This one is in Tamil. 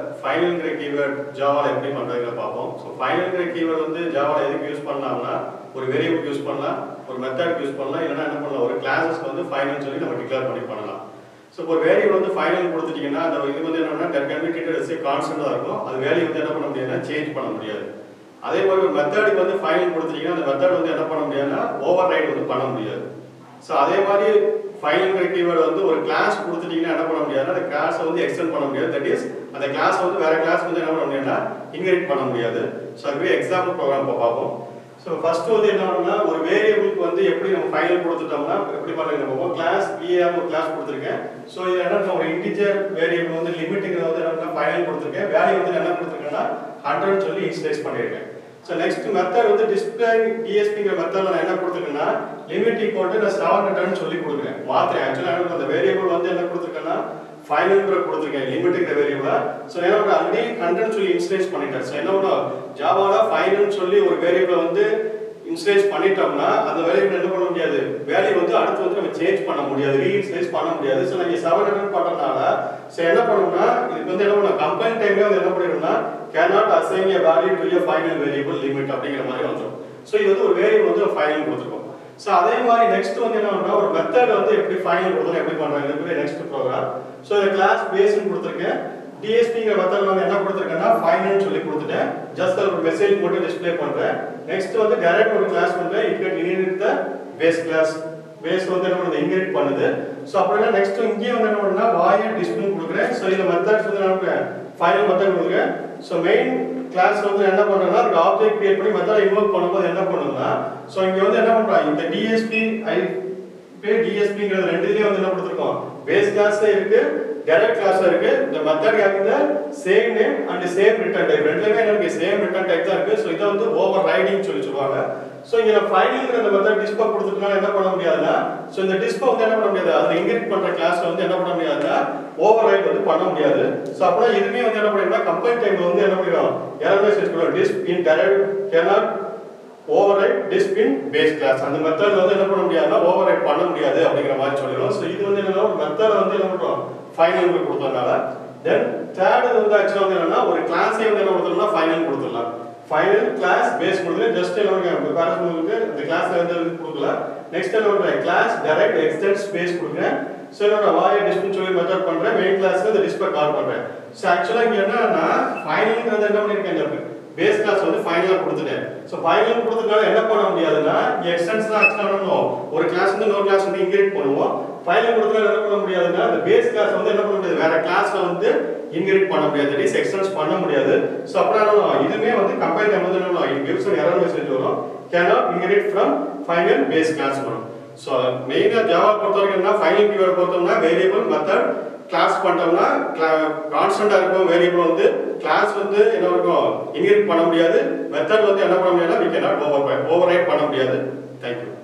ஃபைனல்ங்கிற கீவேர்ட் ஜாவால எப்படி பண்றதுங்க பார்ப்போம் ஸோ ஃபைனல்ங்கிற கீவேர்ட் வந்து ஜாவால எதுக்கு யூஸ் பண்ணலாம்னா ஒரு வேரியபிள் யூஸ் பண்ணலாம் ஒரு மெத்தட் யூஸ் பண்ணலாம் இல்லைன்னா என்ன பண்ணலாம் ஒரு கிளாஸஸ்க்கு வந்து ஃபைனல் சொல்லி நம்ம டிக்ளேர் பண்ணி பண்ணலாம் ஸோ இப்போ ஒரு வேரியபிள் வந்து ஃபைனல் கொடுத்துட்டீங்கன்னா அந்த இது வந்து என்னன்னா that can be treated as கான்ஸ்டன்டாக இருக்கும் அது வேல்யூ வந்து என்ன பண்ண முடியாதுன்னா சேஞ்ச் பண்ண முடியாது அதே மாதிரி ஒரு மெத்தடுக்கு வந்து ஃபைனல் கொடுத்துட்டீங்கன்னா அந்த மெத்தட் வந்து என்ன பண்ண முடியாதுன்னா ஓவர் ரைட் வந்து பண்ண முடியாது ஸோ அதே மாதிரி ஃபைனல் கீவேர்டு வந்து ஒரு கிளாஸ் கொடுத்துட்டீங்கன்னா என்ன பண்ண முடியாதுன்னா அந்த கிளாஸை வந்து எக்ஸ்டெண்ட் பண்ண முடியாது தட் இஸ் அந்த கிளாஸ் வந்து வேற கிளாஸ் வந்து என்ன பண்ண முடியாதுன்னா இன்ஹெரிட் பண்ண முடியாது ஸோ அதுவே எக்ஸாம்பிள் ப்ரோக்ராம் இப்போ பார்ப்போம் ஸோ ஃபர்ஸ்ட் வந்து என்ன பண்ணணும்னா ஒரு வேரியபிளுக்கு வந்து எப்படி நம்ம ஃபைனல் கொடுத்துட்டோம்னா எப்படி பண்ணுறது நம்ம கிளாஸ் பிஏஆர் ஒரு கிளாஸ் கொடுத்துருக்கேன் ஸோ இது என்ன ஒரு இன்டிஜர் வேரியபிள் வந்து லிமிட்டுங்கிறத வந்து என்ன ஃபைனல் கொடுத்துருக்கேன் வேல்யூ வந்து என்ன கொடுத்துருக்கேன்னா ஹண்ட்ரட் சொல்லி இன்ஸ்டேஸ் பண்ணியிருக்கேன் ஸோ நெக்ஸ்ட் மெத்தட் வந்து டிஸ்பிளே டிஎஸ்பிங்கிற மெத்தட்ல நான் என்ன கொடுத்துருக்கேன்னா லிமிட் ஈக்குவல் டு நான் செவன் ஹண்ட்ரட்னு சொல்லி கொடுக்குறேன் மாத்திரேன் ஆக்சுவலாக அந்த வேரியபிள் வந்து என்ன கொடுத்துருக்கேன்னா ஃபைனல்ங்கிற கொடுத்துருக்கேன் லிமிட்டுங்கிற வேரியபிளா ஸோ என்ன பண்ண ஆல்ரெடி ஹண்ட்ரட் சொல்லி இன்ஸ்டேஸ் பண்ணிட்டேன் ஸோ என்ன பண்ணும் ஜாவால ஃபைனல் சொல்லி ஒரு வேரியபிளை வந்து இன்ஸ்டேஸ் பண்ணிட்டோம்னா அந்த வேரியபிள் என்ன பண்ண முடியாது வேல்யூ வந்து அடுத்து வந்து நம்ம சேஞ்ச் பண்ண முடியாது ரீஇன்ஸ்டேஸ் பண்ண முடியாது ஸோ நாங்கள் செவன் ஹண்ட்ரட் பண்ணுறதுனால ஸோ என்ன பண்ணணும்னா இதுக்கு வந்து என்ன பண்ணணும் கம்பைன் டைம்ல வந்து என்ன பண்ணிடணும்னா cannot assign a value to a final variable limit அப்படிங்கிற மாதிரி வந்துடும் ஸோ இது வந்து ஒரு வேரியபிள் வந்து ஃபைனல் கொடுத்துருக்கோம் ஸோ அதே மாதிரி நெக்ஸ்ட் வந்து என்ன பண்ணா ஒரு மெத்தட் வந்து எப்படி ஃபைனல் கொடுத்தோம் எப்படி பண்றாங்க நெக்ஸ்ட் ப்ரோக்ராம் ஸோ இந்த கிளாஸ் பேஸ்னு கொடுத்துருக்கேன் டிஎஸ்பிங்கிற மெத்தட் வந்து என்ன கொடுத்துருக்கேன்னா ஃபைனல் சொல்லி கொடுத்துட்டேன் ஜஸ்ட் ஒரு மெசேஜ் மட்டும் டிஸ்ப்ளே பண்றேன் நெக்ஸ்ட் வந்து டைரக்ட் ஒரு கிளாஸ் பண்றேன் it get inherit the base class base வந்து என்ன பண்ணுது இன்ஹெரிட் பண்ணுது ஸோ அப்படின்னா நெக்ஸ்ட் இங்கேயே வந்து என்ன பண்ணுன்னா வாயை டிஸ்பிளே கொடுக்குறேன் ஸோ இந்த மெத்தட்ஸ் வந்து என்ன ஃபைனல் மெத்தட் கொடுக்குறேன் ஸோ மெயின் கிளாஸ் வந்து என்ன பண்றேன்னா ஒரு ஆப்ஜெக்ட் கிரியேட் பண்ணி மெத்தட் இன்வோக் பண்ணும்போது என்ன பண்ணுன்னா ஸோ இங்க வந்து என்ன பண்றான் இந்த டிஎஸ்பி ஐ பே டிஎஸ்பிங்கிறது ரெண்டுலயும் வந்து என்ன கொடுத்துருக்கோம் பேஸ் கிளாஸ்ல இருக்கு டைரக்ட் கிளாஸ்ல இருக்கு இந்த method having the same name and same return type ரெண்டுலயுமே என்ன இருக்கு சேம் ரிட்டர்ன் டைப் தான் இருக்கு ஸோ இதை வந்து ஓவர் ரைடிங் சொல்லி சொல்லுவாங்க ஸோ இங்க நான் ஃபைனல்ங்கிற அந்த மெத்தட் டிஸ்பா கொடுத்துட்டனால என்ன பண்ண முடியாதுன்னா ஸோ இந்த டிஸ்பா வந்து என்ன பண்ண முடியாது அதில் இன்கிரிட் பண்ற கிளாஸ்ல வந்து என்ன பண்ண முடியாதுன்னா ஓவர் ரைட் வந்து பண்ண முடியாது ஸோ அப்படின்னா இதுவுமே வந்து என்ன பண்ணிடும்னா கம்பைன் டைம்ல வந்து என்ன பண்ணிடும் எரர் மெசேஜ் பண்ணுவோம் disp in direct cannot override disk in base class அந்த மெத்தட் வந்து என்ன பண்ண முடியாதுன்னா ஓவர்ரைட் பண்ண முடியாது அப்படிங்கிற மாதிரி சொல்லிடும் ஸோ இது வந்து என்னன்னா ஒரு மெத்தட் வந்து என்ன பண்றோம் ஃபைனல் கொடுத்ததுனால தென் தேர்ட் வந்து ஆக்சுவலாக வந்து என்னன்னா ஒரு கிளாஸே வந்து என்ன கொடுத்துடலாம் ஃபைனல் கொடுத்துடலாம் ஃபைனல் கிளாஸ் பேஸ் கொடுத்து ஜஸ்ட் என்ன பண்ணுங்க பேரண்ட்ஸ்களுக்கு இந்த கிளாஸ்ல வந்து இது கொடுக்கல நெக்ஸ்ட் என்ன பண்றேன் கிளாஸ் டைரக்ட் எக்ஸ்டென்ட் ஸ்பேஸ் கொடுக்குறேன் ஸோ என்னோட வாயை டிஸ்பிள் சொல்லி மெத்தட் பண்றேன் மெயின் கிளாஸ்ல இந்த டிஸ்பிளே கால் பண்றேன் ஸோ ஆக்சுவலாக இங்க என்னன்னா ஃபைனல்ங்கிறது என்ன பண்ணிருக்கேன் இந்த பேஸ் கிளாஸ் வந்து ஃபைனலா கொடுத்துட்டேன் ஸோ ஃபைனல் கொடுத்ததுனால என்ன பண்ண முடியாதுன்னா இங்க எக்ஸ்டென்ஸ் தான் ஆக்சுவலா பண்ணுவோம் ஒரு கிளாஸ் வந்து இன்னொரு கிளாஸ் வந்து இன்கிரேட் பண்ணுவோம் ஃபைனல் கொடுத்ததுனால என்ன பண்ண முடியாதுன்னா அந்த பேஸ் கிளாஸ் வந்து என்ன பண்ண முடியாது வேற கிளாஸ்ல வந்து இன்கிரேட் பண்ண முடியாது தட் இஸ் எக்ஸ்டென்ஸ் பண்ண முடியாது ஸோ அப்படின்னா இதுவுமே வந்து கம்பைன் டைம் வந்து என்ன it gives an error message வரும் cannot inherit from final base class வரும் ஸோ மெயினாக ஜாவா பொறுத்த வரைக்கும் என்ன ஃபைனல் கீவேர்ட் பொறுத்தோம்னா வேரியபிள் மெத்தட் கிளாஸ் பண்ணிட்டோம்னா கான்ஸ்டன்டா இருக்கும் வேரியபிள் வந்து கிளாஸ் வந்து என்ன இருக்கும் இன்ஹெரிட் பண்ண முடியாது மெத்தட் வந்து என்ன பண்ண முடியாதுன்னா we cannot ஓவர் ஓவர் பண்ண முடியாது தேங்க்யூ